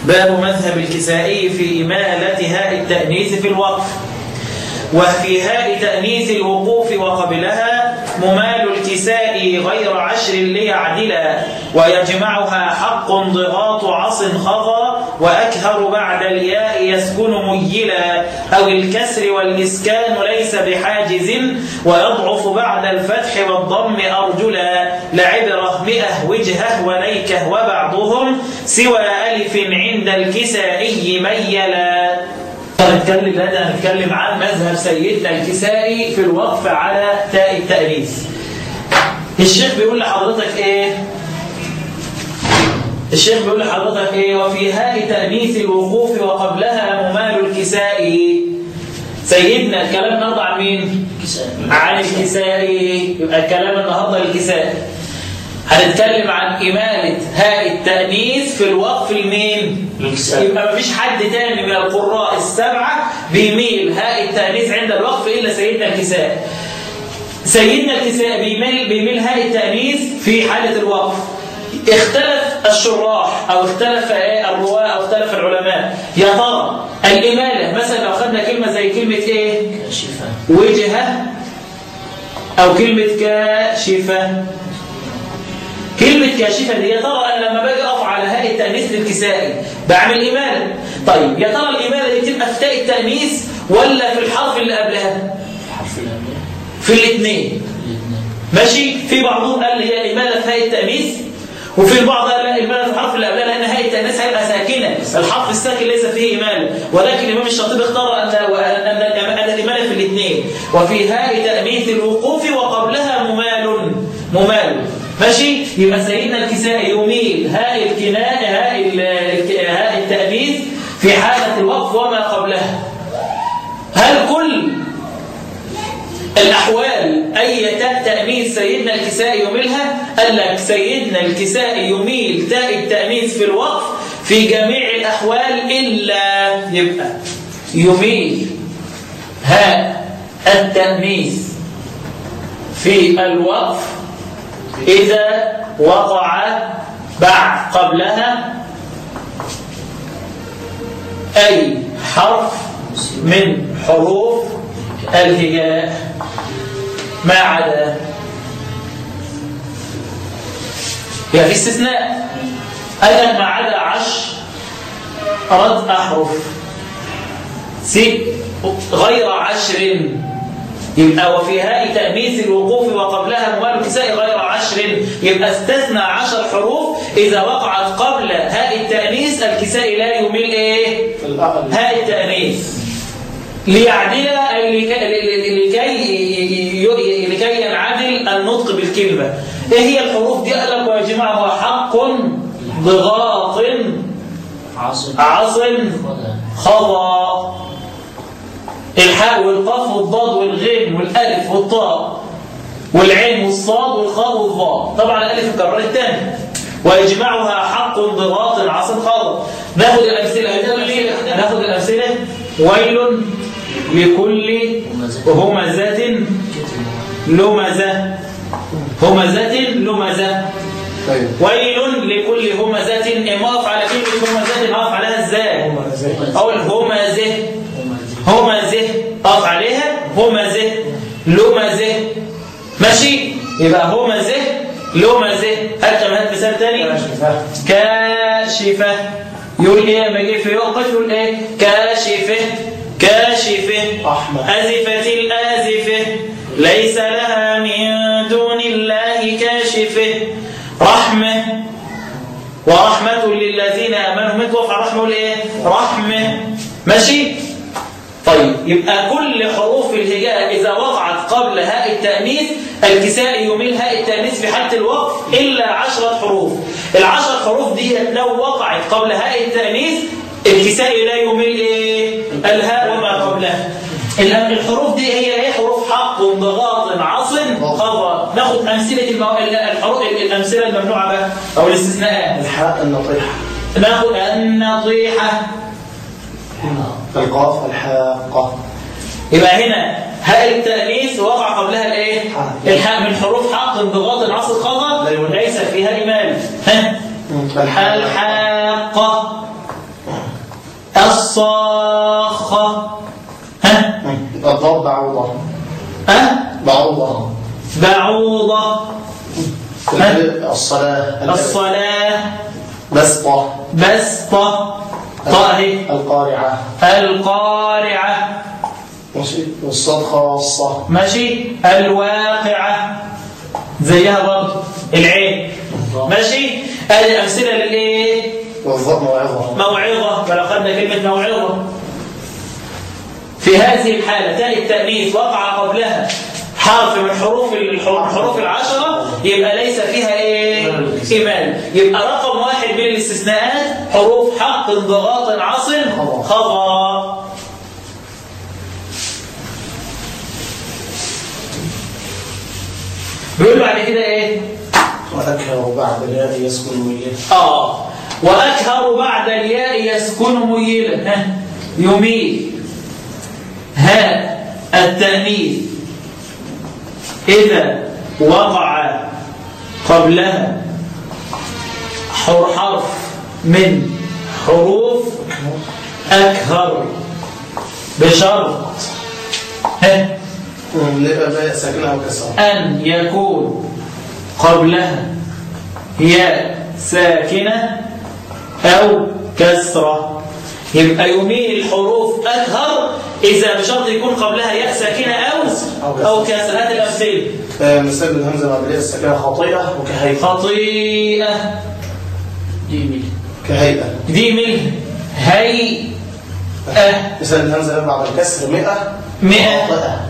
باب مذهب الكسائي في إمالة هاء التأنيث في الوقف وفي هاء تأنيث الوقوف وقبلها ممال الكساء غير عشر ليعدلا ويجمعها حق ضغاط عص خضى وأكهر بعد الياء يسكن ميلا أو الكسر والإسكان ليس بحاجز ويضعف بعد الفتح والضم أرجلا لعبرة مئة وجهه وليكه وبعضهم سوى ألف عند الكسائي ميلا هنتكلم لا هنتكلم عن مذهب سيدنا الكسائي في الوقف على تاء التأنيث الشيخ بيقول لحضرتك ايه الشيخ بيقول لحضرتك ايه وفي هاء تأنيث الوقوف وقبلها ممال الكسائي سيدنا الكلام النهارده عن مين عن الكسائي يبقى الكلام النهارده الكسائي هنتكلم عن إمالة هاء التأنيث في الوقف لمين؟ يبقى مفيش حد تاني من القراء السبعة بيميل هاء التأنيث عند الوقف إلا سيدنا الكساء سيدنا الكساء بيميل, بيميل هاء التأنيث في حالة الوقف اختلف الشراح أو اختلف الرواة أو اختلف العلماء يا ترى الإمالة مثلا لو أخذنا كلمة زي كلمة إيه؟ كاشفة وجهة أو كلمة كاشفة كلمة كاشفة دي يا ترى أنا لما باجي أقف على هاء التأنيث للكسائي بعمل إمالة طيب يا ترى الإمالة دي بتبقى في تاء التأنيث ولا في الحرف اللي قبلها الحرف الأول في الاثنين الاثنين ماشي في بعضهم قال هي إمالة في هاء التأنيث وفي البعض قال لا إمالة في الحرف اللي قبلها لأن هاء التأنيث هيبقى ساكنة الحرف الساكن ليس فيه إمالة ولكن الإمام الشاطبي اختار أن أن أن الإمالة في الاثنين وفي هاء تأنيث الوقوف وقبلها ممال ممال ماشي يبقى سيدنا الكسائي يميل هاء الكناء هاء ال- هاء التأنيث في حالة الوقف وما قبلها هل كل الأحوال أي تاء تأنيث سيدنا الكسائي يميلها قال لك سيدنا الكسائي يميل تاء التأنيث في الوقف في جميع الأحوال إلا يبقى يميل هاء التأنيث في الوقف إذا وقع بعد قبلها أي حرف من حروف الهجاء ما عدا يعني في استثناء أيضا ما عدا عشرة أحرف ست غير عشر يبقى وفي هاء تأنيث الوقوف وقبلها موال الكساء غير عشر يبقى استثنى عشر حروف إذا وقعت قبل هاء التأنيث الكساء لا يميل إيه؟ هاء التأنيث ليعدل أي لكي لكي لكي ينعدل النطق بالكلمة إيه هي الحروف دي قال لك ويجمعها حق ضغاط عاصم عصم خدا خضى الحاء والقاف والضاد والغين والالف والطاء والعين والصاد والخاء والظاء طبعا الالف اتكررت تاني ويجمعها حق ضغاط عصم خضى ناخد الامثله ناخد الامثله ويل لكل همزه كتب لمزه همزه لمزه طيب ويل لكل همزه اقف على كلمه همزه اقف عليها ازاي اقول همزه همزه اقف عليها همزه لمزه ماشي يبقى همزه لمزه هات كمان هات مثال تاني كاشفه يقول ايه لما يجي في يوقف يقول ايه كاشفه كاشفه أحمد. أزفت الآزفة ليس لها من دون الله كاشفه رحمة ورحمة للذين آمنوا منكم وفع رحمة الايه رحمة ماشي طيب يبقى كل حروف الهجاء إذا وقعت قبل هاء التأنيث الكساء يميل هاء التأنيث في حالة الوقف إلا عشرة حروف العشر حروف دي لو وقعت قبل هاء التأنيث الكساء لا يميل إيه الهاء وما قبلها الأم- الحروف دي هي ايه حروف حق ضغاط عصم خضر ناخد أمثلة المو... الحروف الأمثلة الممنوعة بقى أو الاستثناءات الحاء النطيحة ناخد النطيحة القاف الحاقة يبقى هنا هاء التأنيث وقع قبلها الايه؟ حاء. الحاء من حروف حق انضغاط العصر خضر لا يمنع. ليس فيها إيمان ها الحاء الحاقة الصاخة ها الضاد بعوضة ها بعوضة بعوضة ها؟ الصلاة الصلاة بسطة بسطة طاهي القارعة القارعة ماشي والصاد خاصة ماشي الواقعة زيها برضه العين ماشي ادي امثله للايه والضاد موعظة موعظه ولو خدنا كلمه موعظه في هذه الحاله تاء التانيث وقع قبلها حرف من حروف الحروف العشره يبقى ليس فيها ايه ايمان يبقى رقم واحد من الاستثناءات حروف حق انضغاط عاصم خضا بيقول له بعد كده ايه وأكره بعد الياء يسكن وياه اه واكهر بعد الياء يسكن ميلا ها يميل ها التانيث اذا وقع قبلها حر- حرف من حروف اكهر بشرط ها نبقى باء ساكنة أو كسرة أن يكون قبلها ياء ساكنة أو كسرة يبقى يميل الحروف أكهر إذا بشرط يكون قبلها ياء ساكنة أو أو كسرة هذه الأمثلة آه، مثال الهمزة بعد الياء الساكنة خطيئة وكهيئة خطيئة جميل كهيئة دي من هيئة مثال الهمزة بعد الكسر مئة مئة. خاطئة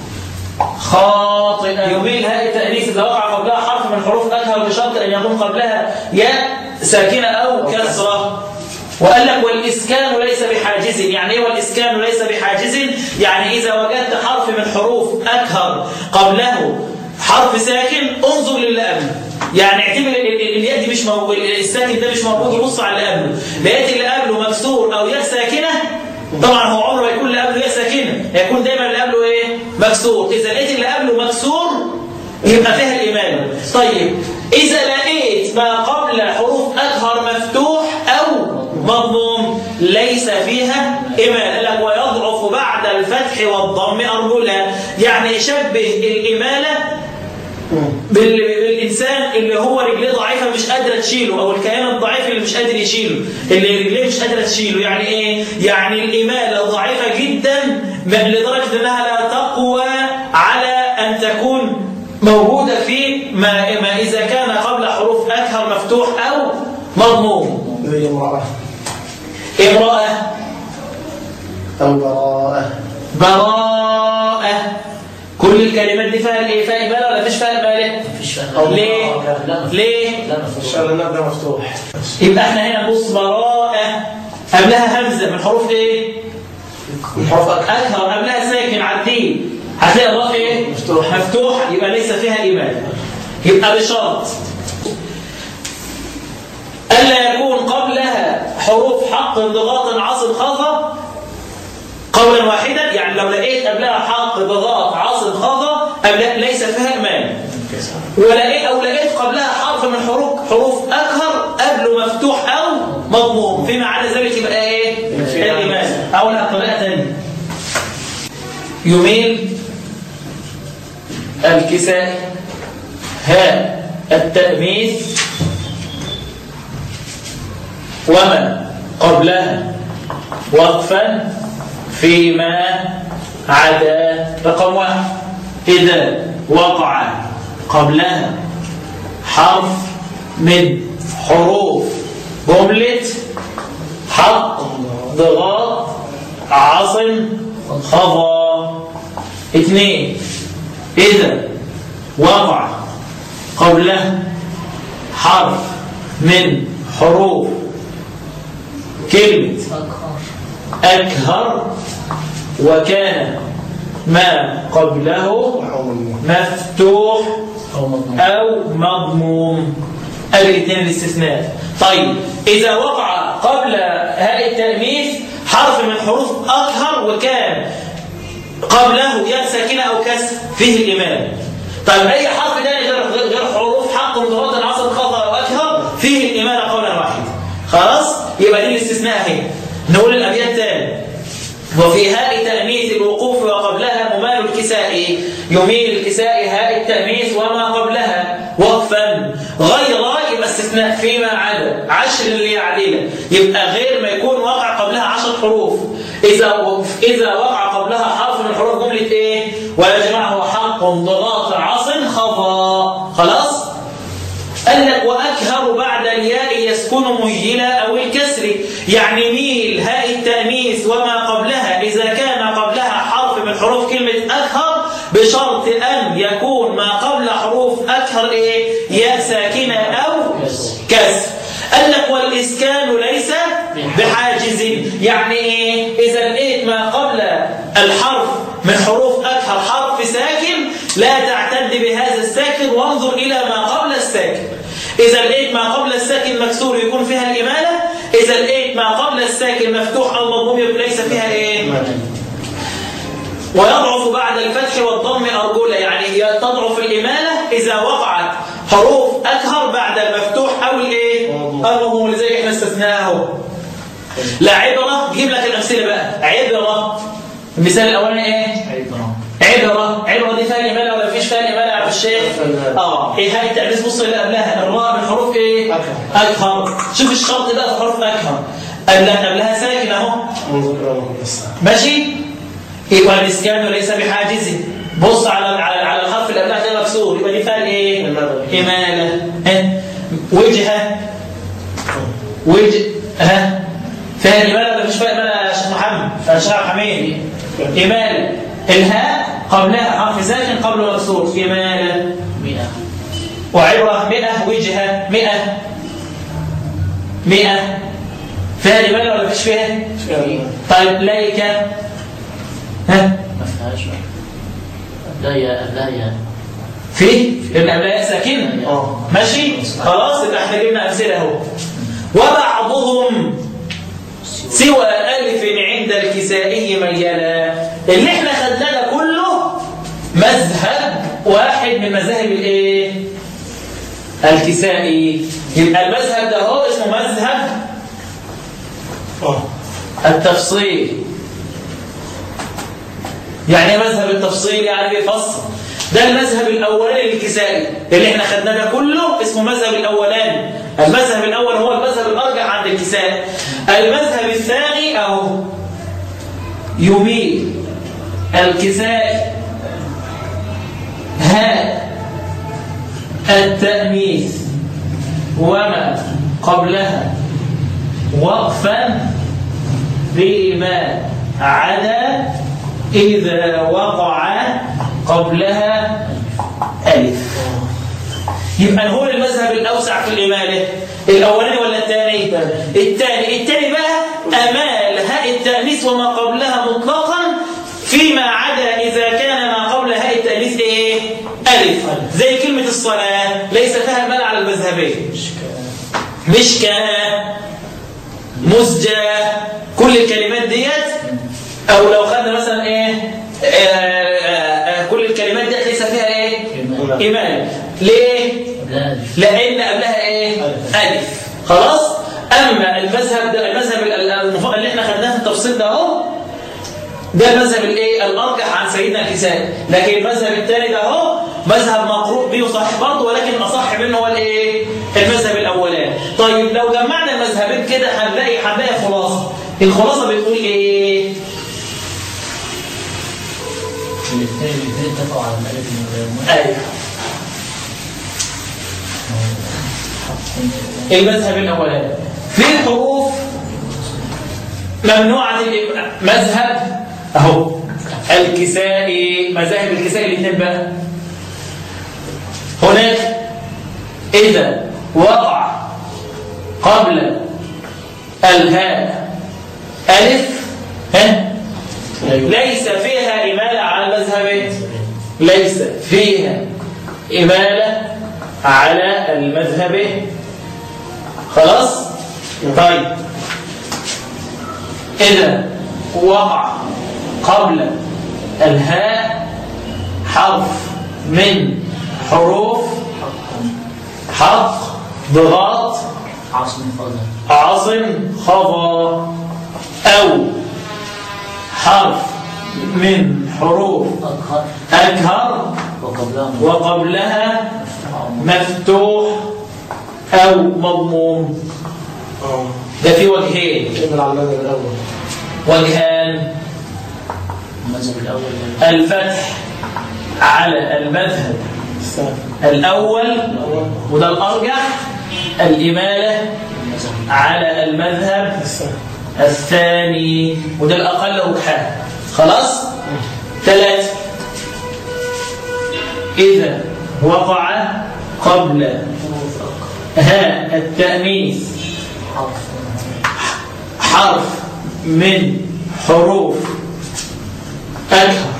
خاطئة يميل هاء التأنيث إذا وقع قبلها حرف من حروف أكهر بشرط أن يكون قبلها ياء ساكنة أو كسرة وقال لك والإسكان ليس بحاجز يعني إيه والإسكان ليس بحاجز يعني إذا وجدت حرف من حروف أكهر قبله حرف ساكن انظر للي قبله يعني اعتبر ال- ال- الياء دي مش موجود الساكن ده مش موجود وبص على اللي قبله لقيت اللي قبله مكسور أو ياء ساكنة طبعا هو عمره ما يكون اللي قبله ياء ساكنه هيكون دايما اللي قبله ايه مكسور اذا لقيت اللي قبله مكسور يبقى فيها الايمان طيب اذا لقيت ما قبل حروف اكهر مفتوح او مضموم ليس فيها ايمان قال لك ويضعف بعد الفتح والضم ارجلها يعني شبه الاماله بال- بالانسان اللي هو رجليه ضعيفه مش قادره تشيله او الكيان الضعيف اللي مش قادر يشيله اللي رجليه مش قادره تشيله يعني ايه يعني الاماله ضعيفه جدا م- لدرجه انها لا تقوى على ان تكون موجوده في ما, ما اذا كان قبل حروف اكهر مفتوح او مضموم زي امرأة امراه أو براءة براءه كل الكلمات دي فيها الايه فيها اماله ولا مفيش فيها اماله مفيش فهم ليه لا ليه لا مفيش عشان النبدأ مفتوح يبقى احنا هنا نبص براءة قبلها همزة من حروف ايه؟ من حرف أكثر أكثر قبلها ساكن عدين هتلاقي الراء ايه؟ مفتوح. مفتوح يبقى ليس فيها إيمان يبقى بشرط ألا يكون قبلها حروف حق انضغاط عاصم خفا قولا واحدا يعني لو لقيت قبلها حق ضغاط عاصم خفا قبلها ليس فيها إيمان ولقيت او لقيت قبلها حرف من حروف حروف اكهر قبله مفتوح او مضموم فيما عدا ذلك يبقى ايه الايمان او لا طريقه ثانيه يميل الكساء هاء التأنيث وما قبلها وقفا فيما عدا رقم واحد إذا وقع قبلها حرف من حروف جملة حق ضغاط عاصم خضا اثنين إذا وقع قبلها حرف من حروف كلمة أكهر وكان ما قبله مفتوح أو مضمون أو مضموم الاثنين الاستثناء طيب إذا وقع قبل هاء التأنيث حرف من حروف أكهر وكان قبله ياء ساكنة أو كسر فيه الإمام طيب أي حرف تاني غير غير حروف حق مضغوط العصر خطأ أو أكهر فيه الإمام قولا واحدا خلاص يبقى دي الاستثناء هنا نقول الأبيات تاني وفي هاء تأنيث الوقوف وقبلها ممال الكساء يميل الكساء هاء التأنيث وما قبلها وقفا غير يبقى استثناء فيما عدا عشر اللي يعدله يبقى غير ما يكون وقع قبلها عشر حروف إذا إذا وقع قبلها حرف من حروف جملة إيه ويجمعه حق ضغاط عص خفا خلاص قال لك وأكهر بعد الياء يسكن مهيلا أو الكسر يعني ميل هاء التأنيث وما قبلها إذا كان قبلها حرف من حروف كلمة أكهر بشرط أن يكون ما قبل حروف أكهر إيه ياء ساكنة أو كسر قال لك والإسكان ليس بحاجز يعني إيه إذا لقيت ما قبل الحرف من حروف أكهر حرف ساكن لا تعتد بهذا الساكن وانظر إلى ما قبل الساكن إذا لقيت ما قبل الساكن مكسور يكون فيها الإمالة إذا لقيت ما قبل الساكن مفتوح أو مضموم يكون ليس فيها إيه ويضعف بعد الفتح والضم أرجولا يعني هي تضعف الإمالة إذا وقعت حروف أكهر بعد المفتوح أو الإيه المضموم زي إحنا استثناه لا عبرة جيب لك الأمثلة بقى عبرة المثال الأولاني إيه عبرة عبرة عبرة دي فيها الإمالة ولا مفيش فيها الإمالة يا الشيخ اه ايه هاي التعريف بص اللي قبلها الراء من حروف ايه أكهر. اكهر شوف الشرط ده في حروف اكهر قبلها قبلها ساكن اهو انظر الى الله بس ماشي يبقى الاسكان ليس بحاجز بص على على على الحرف اللي قبلها ده مكسور يبقى دي فيها ايه إمالة. اماله ها وجهه وجه ها فيها اماله ولا مفيش فيها اماله يا شيخ محمد يا شيخ حميد اماله الهاء قبلها حرف ساكن قبله مكسور اماله مئة وعبرة مئة وجهة مئة مئة فيها إمالة ولا مفيش فيها؟ طيب ليك ها ما فيهاش لا يا لا يا في لأن قبلها ساكنة اه ماشي خلاص يبقى احنا جبنا أمثلة أهو وبعضهم سوى ألف عند الكسائي ميلا اللي احنا خدناه ده كله مذهب واحد من مذاهب الايه؟ الكسائي يبقى المذهب ده هو اسمه مذهب اه التفصيل يعني ايه مذهب التفصيل يعني بيفصل ده المذهب الاولاني للكسائي اللي احنا خدناه ده كله اسمه مذهب الاولاني المذهب الاول هو المذهب الارجح عند الكسائي المذهب الثاني اهو يميل الكسائي ها التأنيث وما قبلها وقفا بما عدا إذا وقع قبلها ألف يبقى نقول المذهب الأوسع في الإمالة الأولاني ولا الثاني؟ الثاني الثاني بقى أمال هاء التأنيث وما قبلها مطلقا فيما عدا إذا كان ما قبل هاء التأنيث إيه؟ ألف زي كلمة الصلاة ليس فيها المال على المذهبين مشكا مزجة كل الكلمات ديت او لو خدنا مثلا ايه آه، آه، آه، كل الكلمات ديت ليس فيها ايه إمالة. ايمان ليه لا لان قبلها ايه ألف. الف خلاص اما المذهب ده المذهب ال- ال- المف- اللي احنا خدناه التفصيل ده اهو ده المذهب الايه الارجح عن سيدنا الكسائي لكن المذهب الثاني ده اهو مذهب مقروء به وصحيح برضه ولكن اصح منه هو الايه المذهب الاولاني طيب لو جمعنا المذهبين كده هنلاقي هنلاقي خلاصه الخلاصه بتقول ايه الاثنين الاثنين اتفقوا على الألف من غير مؤنث. ايوه حق المذهب الاولاني في حروف ممنوعه الإب- مذهب اهو الكسائي مذاهب الكسائي الاثنين بقى هناك اذا وقع قبل الهاء الف ها ليس فيها إمالة على المذهبين ليس فيها إمالة على المذهبين خلاص طيب إذا وقع قبل الهاء حرف من حروف حق ضغاط عاصم فضل عاصم خضا أو حرف من حروف أقهر أجهر وقبلها وقبلها مفتوح أو مضموم اه ده في وجهين ابن على المذهب الاول وجهان المذهب الأول الفتح على المذهب الثاني الأول الاول وده الأرجح الإمالة المذهب على المذهب الثاني الثاني وده الأقل وجحان خلاص ثلاثة إذا وقع قبل ها التأنيث حرف حرف من حروف أجهر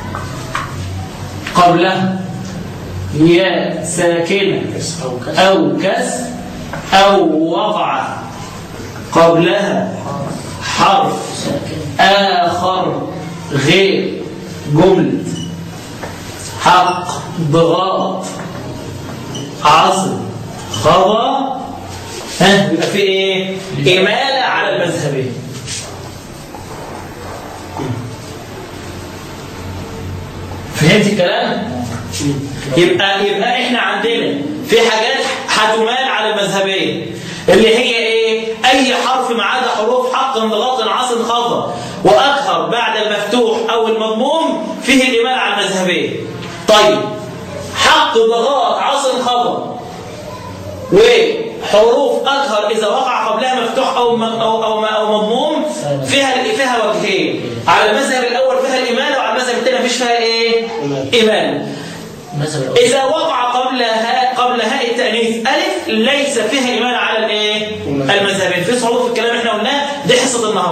قبله ياء ساكنة كسر أو كسر أو كسر أو وقع قبلها حرف ساكن آخر غير جملة حق ضغاط عصر خضى ها يبقى في ايه؟ إمالة على المذهبين فهمت الكلام؟ يبقى يبقى احنا عندنا في حاجات هتمال على المذهبين اللي هي ايه اي حرف ما عدا حروف حق ضغط عاصم خفض واكثر بعد المفتوح او المضموم فيه الامال على المذهبين طيب حق ضغط عاصم خفض وحروف اكثر اذا وقع قبلها مفتوح او م- او او, أو مضموم فيها فيها وجهين على المذهب الاول فيها الاماله وعلى المذهب الثاني مفيش فيها ايه اماله المذهب الأول إذا وقع قبلها قبل هاء التأنيث ألف ليس فيها إيمان على الإيه؟ المذهب. المذهبين في صعوبة في الكلام إحنا قلناه دي حصة النهارده